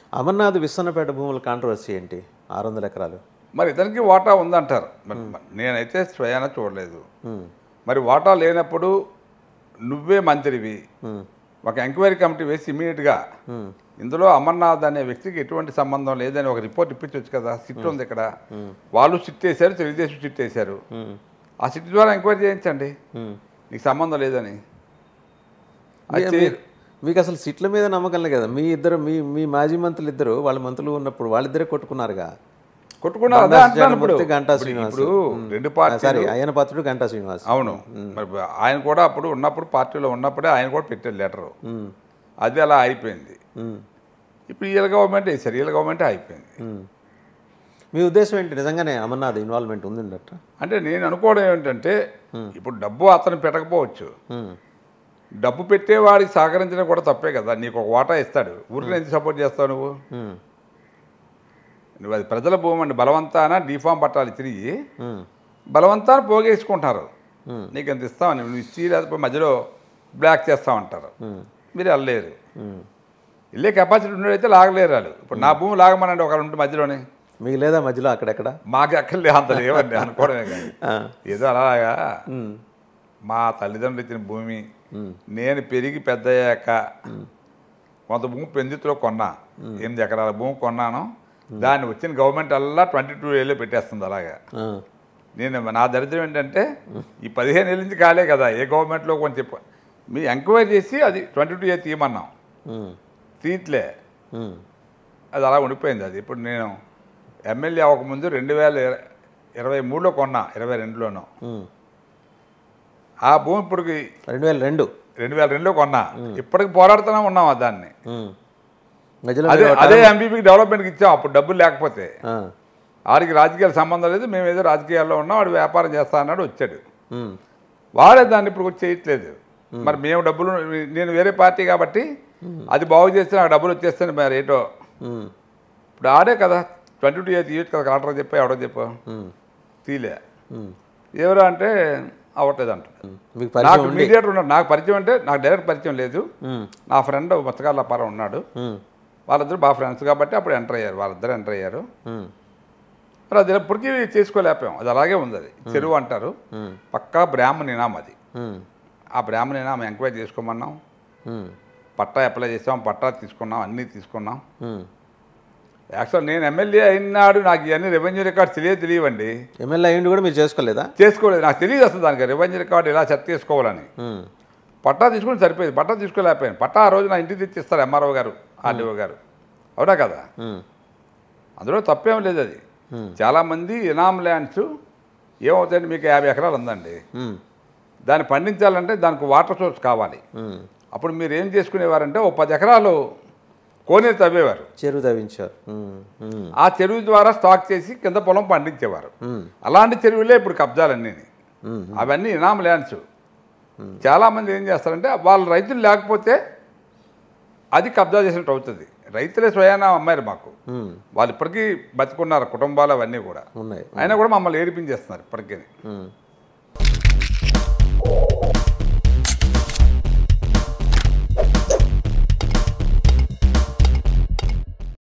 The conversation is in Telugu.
అమర్నాథ్ విశ్వన్నపేట భూముల కాంట్రవర్సీ ఏంటి ఆరు వందల ఎకరాలు మరి ఇతనికి వాటా ఉందంటారు మరి నేనైతే స్వయాన చూడలేదు ఉమ్, మరి వాటా లేనప్పుడు నువ్వే మంత్రివి ఉమ్, ఒక ఎంక్వైరీ కమిటీ వేసి ఇమీడియట్గా ఉమ్, ఇందులో అమర్నాథ్ అనే వ్యక్తికి ఎటువంటి సంబంధం లేదని ఒక రిపోర్ట్ ఇప్పించవచ్చు కదా సిట్ ఉంది ఇక్కడ వాళ్ళు సిట్ వేశారు తెలుగుదేశం సిట్ వేశారు ఉమ్, ఆ సిట్ ద్వారా ఎంక్వైరీ చేయించండి ఉమ్. నీకు సంబంధం లేదని అది మీ- చేయరు. మీకు అసలు సీట్ల మీద నమ్మకం లేదు కదా మీ ఇద్దరు మీ మీ మాజీ మంత్రులు ఇద్దరు వాళ్ళ మంత్రులు ఉన్నప్పుడు వాళ్ళిద్దరే కొట్టుకున్నారుగా కొట్టుకున్నారు అదే బండారు అంటున్నాను ఇప్పుడు జగన్మూర్తి, గంటా ఇప్పుడు- శ్రీనివాస్. ఇప్పుడు రెండు పార్టీ సారీ అయ్యన పాత్రుడు గంటా శ్రీనివాస్ అవును మరి ఆయన కూడా అప్పుడు ఉన్నప్పుడు పార్టీలో ఉన్నప్పుడే ఆయన కూడా పెట్టారు లెటరు ఉమ్, అది అలా అయిపోయింది ఉమ్, ఇప్పుడు వీళ్ళ గవర్నమెంట్ వేసారు వీళ్ళ గవర్నమెంట్ అయిపోయింది ఉమ్. మీ ఉద్దేశం ఏంటి నిజంగానే అమర్నాథ్ ఇన్వాల్వ్మెంట్ ఉందండట అంటే నేను అనుకోవడం ఏమిటంటే ఇప్పుడు డబ్బు అతను పెట్టకపోవచ్చు ఉమ్, డబ్బు పెట్టేవాడికి సహకరించడం కూడా తప్పే కదా నీకు ఒక వాటా ఇస్తాడు ఊరికి ఎందుకు సపోర్ట్ చేస్తావు నువ్వు ఉమ్, నువ్వు అది ప్రజల భూమి అండి బలవంతాన డిఫామ్ పట్టాలి తిరిగి ఉమ్, బలవంతాన పోగేసుకుంటారు Hmm. నీకు ఎంత ఇస్తామని నువ్వు ఇచ్చి లేకపోతే మధ్యలో బ్లాక్ చేస్తామంటారు ఉమ్, మీరు వెళ్ళలేరు ఉమ్. వెళ్ళే కెపాసిటీ ఉండేదైతే లాగలేరు వాళ్ళు ఇప్పుడు నా భూమి లాగమనండి ఒకరు ఉంటే మధ్యలోనే మీకు లేదా మధ్యలో అక్కడెక్కడ మాకు ఎక్కడ అంత లేవండి అనుకోవడమే కానీ ఆ, ఏదో అలాగా ఉమ్, మా తల్లిదండ్రులు ఇచ్చిన భూమి ఉమ్, నేను పెరిగి పెద్దయ్యాక కొంత భూమి పెందుతులో కొన్నా ఎనిమిది ఎకరాల భూమి కొన్నాను దాన్ని వచ్చిన గవర్నమెంట్ అల్లా ట్వంటీ టూ ఏళ్ళు పెట్టేస్తుంది అలాగా ఆ, నేను నా దరిద్రం ఏంటంటే ఈ పదిహేను ఏళ్ళ నుంచి కాలే కదా ఏ గవర్నమెంట్లో కొంచెం ప- మీ ఎంక్వైరీ చేసి అది ట్వంటీ టూ ఏ తీయమన్నాం ఉమ్, తీట్లే ఉమ్, అది అలా ఉండిపోయింది అది ఇప్పుడు నేను ఎమ్మెల్యే అవ్వకముందు రెండు వేల ఇర- ఇరవై మూడులో కొన్నా ఇరవై రెండులోనూ ఉమ్. ఆ భూమి ఇప్పటికి రెండు వేల రెండు రెండు వేల రెండులో కొన్నా ఇప్పటికి పోరాడుతూనే ఉన్నాం ఆ దాన్ని ఉమ్. మధ్యలో అదే మీరు అదే ఎంపీపీకి డెవలప్మెంట్కి ఇచ్చాం అప్పుడు డబ్బులు లేకపోతే ఆ, వాడికి రాజకీయాల సంబంధం లేదు మేము ఏదో రాజకీయాల్లో ఉన్నాం వాడు వ్యాపారం చేస్తా అన్నాడు వచ్చాడు ఉమ్, వాడే దాన్ని ఇప్పుడు వచ్చి చేయట్లేదు మరి మేము డబ్బులు నేను వేరే పార్టీ కాబట్టి అది బాగు చేస్తే నాకు డబ్బులు వచ్చేస్తాను మరి ఏటో ఉమ్, ఇప్పుడు ఆడే కదా ట్వంటీ టూ ఇయర్స్ ఇయర్స్ కదా కలెక్టర్ చెప్పా ఎవడో చెప్పా ఉమ్, తీలే ఉమ్, ఎవరు అంటే అవ్వట్లేదు అంట ఉమ్. మీకు నాకు పరిచయం ఉంది మీడియేటర్ ఉన్నాడు నాకు పరిచయం అంటే నాకు డైరెక్ట్ పరిచయం లేదు ఉమ్, నా ఫ్రెండ్ మత్స్యకారుల అప్పారం ఉన్నాడు ఉమ్, వాళ్ళిద్దరు బాగా ఫ్రెండ్స్ కాబట్టి అప్పుడు ఎంటర్ అయ్యారు వాళ్ళిద్దరు ఎంటర్ అయ్యారు ఉమ్, మరి అది ఎప్పటికీ చేసుకోలేకపోయాం అది అలాగే ఉంది అది చెరువు అంటారు ఉమ్, పక్కా బ్రాహ్మణ ఇనాం అది ఉమ్, ఆ బ్రాహ్మణ ఇనాం ఎంక్వైరీ చేసుకోమన్నాం ఉమ్, పట్టా అప్లై చేసాం పట్టా తీసుకున్నాం అన్నీ తీసుకున్నాం ఉమ్. యాక్చువల్ నేను ఎమ్మెల్యే అయినాడు నాకు ఇవన్నీ రెవెన్యూ రికార్డ్స్ తెలియదు తెలియవండి ఎమ్మెల్యే అయ్యిండి కూడా మీరు చేసుకోలేదా చేసుకోలేదు నాకు తెలియదు అసలు దానికి రెవెన్యూ రికార్డు ఎలా సెట్ చేసుకోవాలని ఉమ్, పట్టా తీసుకుని సరిపోయింది పట్టా తీసుకోలేకపోయాను పట్టా ఆ రోజు నా ఇంటికి తెచ్చిస్తారు ఎంఆర్ఓ గారు ఆర్డీఓ గారు అవునా కదా ఉమ్, అందులో తప్పేం లేదు అది ఉమ్, చాలామంది ఇనామ్ ల్యాండ్స్ ఏమవుతాయండి మీకు యాభై ఎకరాలు ఉందండి ఉమ్, దాన్ని పండించాలంటే దానికి వాటర్ సోర్స్ కావాలి ఉమ్. అప్పుడు మీరు ఏం చేసుకునేవారంటే ఓ పది ఎకరాలు కోనే తవ్వేవారు చెరువు తవ్వించారు ఉమ్, ఉమ్, ఆ చెరువు ద్వారా స్టాక్ చేసి కింద పొలం పండించేవారు ఉమ్, అలాంటి చెరువులే ఇప్పుడు కబ్జాలన్నీ ఉమ్, అవన్నీ ఇనామ్ ల్యాండ్స్ చాలామంది ఏం చేస్తారంటే వాళ్ళ రైతులు లేకపోతే అది కబ్జా చేసినట్టు అవుతుంది రైతులే స్వయానా అమ్మారు మాకు ఉమ్, వాళ్ళు ఇప్పటికీ బతుకున్నారు కుటుంబాలు అవన్నీ కూడా ఉన్నాయి అయినా కూడా మమ్మల్ని ఏడిపించేస్తున్నారు ఇప్పటికీ ఉమ్.